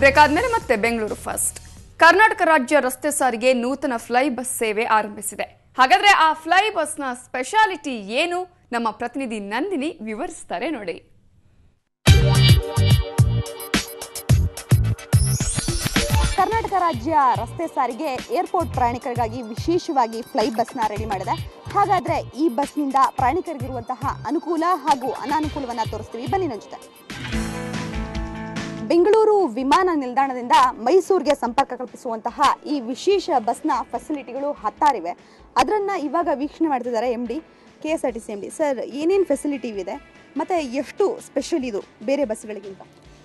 break ಆದ್ಮೇಲೆ ಮತ್ತೆ Bengaluru first Karnataka ರಾಜ್ಯ ರಸ್ತೆ ಸಾರಿಗೆ ನೂತನ ಫ್ಲೈ ಬಸ್ ಸೇವೆ ಆರಂಭಿಸಿದೆ ಹಾಗಾದ್ರೆ ಆ ಫ್ಲೈ ಬಸ್ನ ಸ್ಪೆಷಾಲಿಟಿ ಏನು ನಮ್ಮ ಪ್ರತಿನಿಧಿ ನಂದಿನಿ ವಿವರಿಸ್ತಾರೆ ನೋಡಿ ಕರ್ನಾಟಕ ರಾಜ್ಯ ರಸ್ತೆ ಸಾರಿಗೆ ಏರ್ಪೋರ್ಟ್ ಪ್ರಯಾಣಿಕರಿಗಾಗಿ ವಿಶೇಷವಾಗಿ ಫ್ಲೈ ಬಸ್ನ ರೆಡಿ ಮಾಡಿದೆ ಹಾಗಾದ್ರೆ ಈ ಬಸ್ನಿಂದ ಪ್ರಯಾಣಿಕರಿಗಿರುವಂತಹ ಅನುಕೂಲ ಹಾಗೂ ಅನಾನುಕೂಲವನ್ನ ತೋರಿಸ್ತೀವಿ ಬನ್ನಿ ನನ್ನ ಜೊತೆ ಬೆಂಗಳೂರು ವಿಮಾನ ನಿಲ್ದಾಣದಿಂದ ಮೈಸೂರಿಗೆ ಸಂಪರ್ಕ ಕಲ್ಪಿಸುವಂತಹ ಈ ವಿಶೇಷ ಬಸ್ನ ಫೆಸಿಲಿಟಿಗಳು ಹತ್ತಾರಿವೆ ಅದರನ್ನ ಇವಾಗ ವೀಕ್ಷಣೆ ಮಾಡ್ತಿದ್ದಾರೆ M D K S R T C M D sir ಏನೇನು ಫೆಸಿಲಿಟಿ ಇದೆ ಮತ್ತೆ ಎಷ್ಟು ಸ್ಪೆಷಲ್ ಇದು ಬೇರೆ ಬಸ್ಗಳಿಗಿಂತ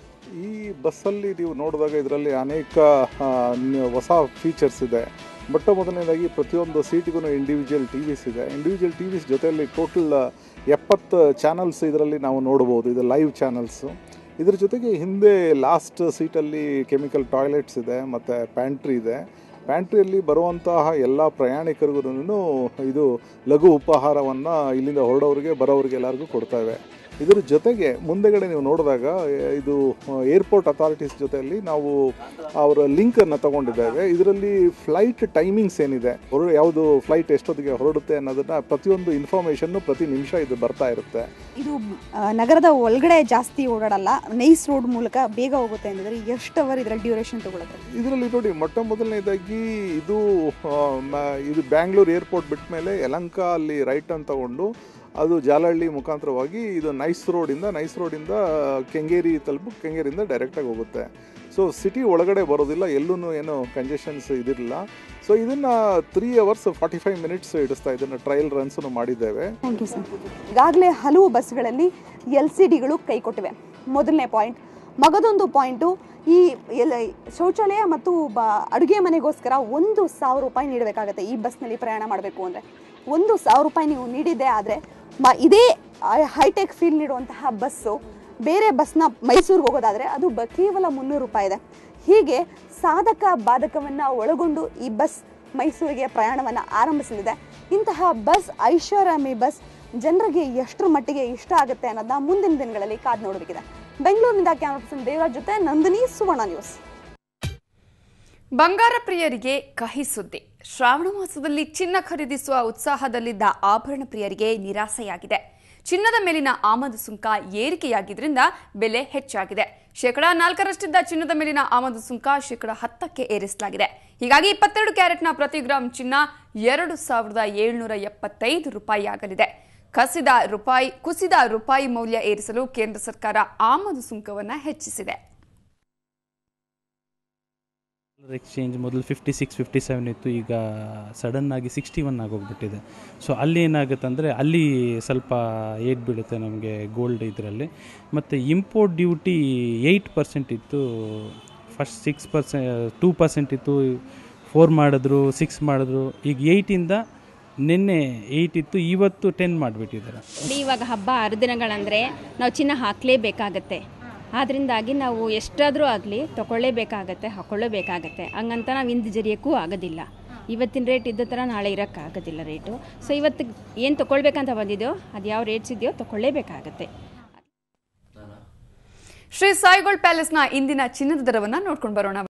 ಈ ಬಸ್ಸಲ್ಲಿ ನೀವು ನೋಡಿದಾಗ ಇದರಲ್ಲಿ ಅನೇಕ ಆ, ನ- ಹೊಸ ಫೀಚರ್ಸ್ ಇದೆ ಮೊಟ್ಟ ಮೊದಲನೇದಾಗಿ ಪ್ರತಿಯೊಂದು ಸೀಟಿಗೂ ಇಂಡಿವಿಜುವಲ್ ಟಿ ವಿಸ್ ಇದೆ ಇಂಡಿವಿಜುವಲ್ ಟಿ ವಿಸ್ ಜೊತೆಯಲ್ಲಿ ಟೋಟಲ್ ಎಪ್ಪತ್ತು ಚಾನಲ್ಸ್ ಇದರಲ್ಲಿ ನಾವು ನೋಡ್ಬೋದು ಇದು ಲೈವ್ ಚಾನಲ್ಸು ಇದ್ರ ಜೊತೆಗೆ ಹಿಂದೆ ಲಾಸ್ಟ್ ಸೀಟಲ್ಲಿ ಕೆಮಿಕಲ್ ಟಾಯ್ಲೆಟ್ಸ್ ಇದೆ ಮತ್ತು ಪ್ಯಾಂಟ್ರಿ ಇದೆ ಪ್ಯಾಂಟ್ರಿಯಲ್ಲಿ ಬರುವಂತಹ ಎಲ್ಲ ಪ್ರಯಾಣಿಕರಿಗೂ ಇದು ಲಘು ಉಪಹಾರವನ್ನು ಇಲ್ಲಿಂದ ಹೊರಡೋರಿಗೆ ಬರೋರಿಗೆ ಎಲ್ಲರಿಗೂ ಕೊಡ್ತೇವೆ ಇದರ ಜೊತೆಗೆ ಮುಂದೆಗಡೆ ನೀವು ನೋಡಿದಾಗ ಎ- ಇದು ಏರ್ಪೋರ್ಟ್ ಅಥಾರಿಟೀಸ್ ಜೊತೆಯಲ್ಲಿ ನಾವು ಅವರ ಲಿಂಕನ್ನು ತಗೊಂಡಿದ್ದೇವೆ ಇದರಲ್ಲಿ ಫ್ಲೈಟ್ ಟೈಮಿಂಗ್ಸ್ ಏನಿದೆ ಹೊರ ಯಾವುದು ಫ್ಲೈಟ್ ಎಷ್ಟೊತ್ತಿಗೆ ಹೊರಡುತ್ತೆ ಅನ್ನೋದನ್ನ ಪ್ರತಿಯೊಂದು ಇನ್ಫಾರ್ಮೇಷನ್ನು ಪ್ರತಿ ನಿಮಿಷ ಇದು ಬರ್ತಾ ಇರುತ್ತೆ ಇದು ಆ, ನಗರದ ಒಳಗಡೆ ಜಾಸ್ತಿ ಓಡಾಡಲ್ಲ ನೈಸ್ ರೋಡ್ ಮೂಲಕ ಬೇಗ ಹೋಗುತ್ತೆ ಅಂದಿದ್ರೆ ಎಷ್ಟು ಅವರ್ ಇದರಲ್ಲಿ ಡ್ಯೂರೇಷನ್ ತಗೊಳುತ್ತೆ ಇದರಲ್ಲಿ ನೋಡಿ ಮೊಟ್ಟ ಮೊದಲನೇದಾಗಿ ಇದು ಆ, ಮ- ಇದು ಬ್ಯಾಂಗ್ಳೂರ್ ಏರ್ಪೋರ್ಟ್ ಬಿಟ್ಟ ಮೇಲೆ ಯಲಂಕ ಅಲ್ಲಿ ರೈಟ್ ಟರ್ನ್ ತಗೊಂಡು ಅದು ಜಾಲಹಳ್ಳಿ ಮುಖಾಂತರವಾಗಿ ಇದು ನೈಸ್ ರೋಡಿಂದ ನೈಸ್ ರೋಡಿಂದ ಕೆಂಗೇರಿ ತಲುಪು ಕೆಂಗೇರಿಯಿಂದ ಡೈರೆಕ್ಟಾಗಿ ಹೋಗುತ್ತೆ ಸೊ ಸಿಟಿ ಒಳಗಡೆ ಬರೋದಿಲ್ಲ ಎಲ್ಲೂ ಏನು ಕಂಜೆಷನ್ಸ್ ಇದಿರಲಿಲ್ಲ ಸೊ ಇದನ್ನು three hours forty five minutes ಇಡಿಸ್ತಾ ಇದನ್ನು ಟ್ರಯಲ್ ರನ್ಸನ್ನು ಮಾಡಿದ್ದೇವೆ ಥ್ಯಾಂಕ್ ಯು ಸರ್ ಈಗಾಗಲೇ ಹಲವು ಬಸ್ಗಳಲ್ಲಿ ಎಲ್ ಸಿ ಡಿಗಳು ಕೈ ಕೊಟ್ಟಿವೆ ಮೊದಲನೇ ಪಾಯಿಂಟ್ ಮಗದೊಂದು ಪಾಯಿಂಟು ಈ ಎಲ್ ಶೌಚಾಲಯ ಮತ್ತು ಬ ಅಡುಗೆ ಮನೆಗೋಸ್ಕರ ಒಂದು ಸಾವಿರ ರೂಪಾಯಿ ನೀಡಬೇಕಾಗತ್ತೆ ಈ ಬಸ್ನಲ್ಲಿ ಪ್ರಯಾಣ ಮಾಡಬೇಕು ಅಂದರೆ ಒಂದು ಸಾವಿರ ರೂಪಾಯಿ ನೀವು ನೀಡಿದ್ದೇ ಆದರೆ ಮ ಇದೇ ಹೈಟೆಕ್ ಫೀಲ್ ನೀಡುವಂತಹ ಬಸ್ಸು ಬೇರೆ ಬಸ್ನ ಮೈಸೂರಿಗೆ ಹೋಗೋದಾದರೆ ಅದು ಬ ಕೇವಲ ಮುನ್ನೂರು ರೂಪಾಯಿ ಇದೆ ಹೀಗೆ ಸಾಧಕ ಬಾಧಕವನ್ನು ಒಳಗೊಂಡು ಈ ಬಸ್ ಮೈಸೂರಿಗೆ ಪ್ರಯಾಣವನ್ನು ಆರಂಭಿಸಲಿದೆ ಇಂತಹ ಬಸ್ ಐಷಾರಾಮಿ ಬಸ್ ಜನರಿಗೆ ಎಷ್ಟರ ಮಟ್ಟಿಗೆ ಇಷ್ಟ ಆಗುತ್ತೆ ಅನ್ನೋದನ್ನ ಮುಂದಿನ ದಿನಗಳಲ್ಲಿ ಕಾದು ನೋಡಬೇಕಿದೆ ಬೆಂಗಳೂರಿನಿಂದ ಕ್ಯಾಮರಾ ಪರ್ಸನ್ ದೇವರಾಜ್ ಜೊತೆ ನಂದಿನಿ ಸುವರ್ಣ ನ್ಯೂಸ್ ಬಂಗಾರ ಪ್ರಿಯರಿಗೆ ಕಹಿ ಸುದ್ದಿ ಶ್ರಾವಣ ಮಾಸದಲ್ಲಿ ಚಿನ್ನ ಖರೀದಿಸುವ ಉತ್ಸಾಹದಲ್ಲಿದ್ದ ಆಭರಣ ಪ್ರಿಯರಿಗೆ ನಿರಾಸೆಯಾಗಿದೆ ಚಿನ್ನದ ಮೇಲಿನ ಆಮದು ಸುಂಕ ಏರಿಕೆಯಾಗಿದ್ರಿಂದ ಬೆಲೆ ಹೆಚ್ಚಾಗಿದೆ ಶೇಕಡಾ ನಾಲ್ಕರಷ್ಟಿದ್ದ ಚಿನ್ನದ ಮೇಲಿನ ಆಮದು ಸುಂಕ ಶೇಕಡಾ ಹತ್ತಕ್ಕೆ ಏರಿಸಲಾಗಿದೆ ಹೀಗಾಗಿ ಇಪ್ಪತ್ತೆರಡು ಕ್ಯಾರೆಟ್ನ ಪ್ರತಿ ಗ್ರಾಂ ಚಿನ್ನ ಎರಡು ಸಾವಿರದ ಏಳ್ನೂರ ಎಪ್ಪತ್ತೈದು ರೂಪಾಯಿ ಆಗಲಿದೆ ಕಸಿದ ರೂಪಾಯಿ ಕುಸಿದ ರೂಪಾಯಿ ಮೌಲ್ಯ ಏರಿಸಲು ಕೇಂದ್ರ ಸರ್ಕಾರ ಆಮದು ಸುಂಕವನ್ನು ಹೆಚ್ಚಿಸಿದೆ ಎಕ್ಸ್ಚೇಂಜ್ ಮೊದಲು ಫಿಫ್ಟಿ ಸಿಕ್ಸ್ ಫಿಫ್ಟಿ ಸೆವೆನ್ ಇತ್ತು ಈಗ ಸಡನ್ ಆಗಿ ಸಿಕ್ಸ್ಟಿ ಒನ್ ಆಗೋಗ್ಬಿಟ್ಟಿದೆ ಸೊ ಅಲ್ಲಿ ಏನಾಗುತ್ತೆ ಅಂದರೆ ಅಲ್ಲಿ ಸ್ವಲ್ಪ ಏಟ್ ಬೀಳುತ್ತೆ ನಮಗೆ ಗೋಲ್ಡ್ ಇದರಲ್ಲಿ ಮತ್ತು ಇಂಪೋರ್ಟ್ ಡ್ಯೂಟಿ ಏಯ್ಟ್ ಪರ್ಸೆಂಟ್ ಇತ್ತು first six percent two percent ಇತ್ತು ಫೋರ್ ಮಾಡಿದ್ರು ಸಿಕ್ಸ್ ಮಾಡಿದ್ರು ಈಗ ಏಯ್ಟಿಂದ ನಿನ್ನೆ ಏಯ್ಟ್ ಇತ್ತು ಇವತ್ತು ಟೆನ್ ಮಾಡಿಬಿಟ್ಟಿದ್ದಾರೆ ಇವಾಗ ಹಬ್ಬ ಹರಿದಿನಗಳಂದರೆ ನಾವು ಚಿನ್ನ ಹಾಕಲೇಬೇಕಾಗತ್ತೆ ಆದ್ರಿಂದಾಗಿ ನಾವು ಎಷ್ಟಾದರೂ ಆಗಲಿ ತಗೊಳ್ಳೇಬೇಕಾಗತ್ತೆ ಹಾಕೊಳ್ಳೇಬೇಕಾಗತ್ತೆ ಹಂಗಂತ ನಾವು ಹಿಂದೆ ಜರಿಯೋಕ್ಕೂ ಆಗೋದಿಲ್ಲ ಇವತ್ತಿನ ರೇಟ್ ಇದ್ದ ಥರ ನಾಳೆ ಇರೋಕ್ಕಾಗೋದಿಲ್ಲ ರೇಟು ಸೊ ಇವತ್ತು ಏನು ತೊಗೊಳ್ಬೇಕಂತ ಬಂದಿದೆಯೋ ಅದು ಯಾವ ರೇಟ್ಸ್ ಇದೆಯೋ ತೊಗೊಳ್ಳೇಬೇಕಾಗತ್ತೆ ಶ್ರೀ ಸಾಯಿಗೋಲ್ಡ್ ಪ್ಯಾಲೇಸ್ನ ಇಂದಿನ ಚಿನ್ನದ ದರವನ್ನ ನೋಡ್ಕೊಂಡು ಬರೋಣ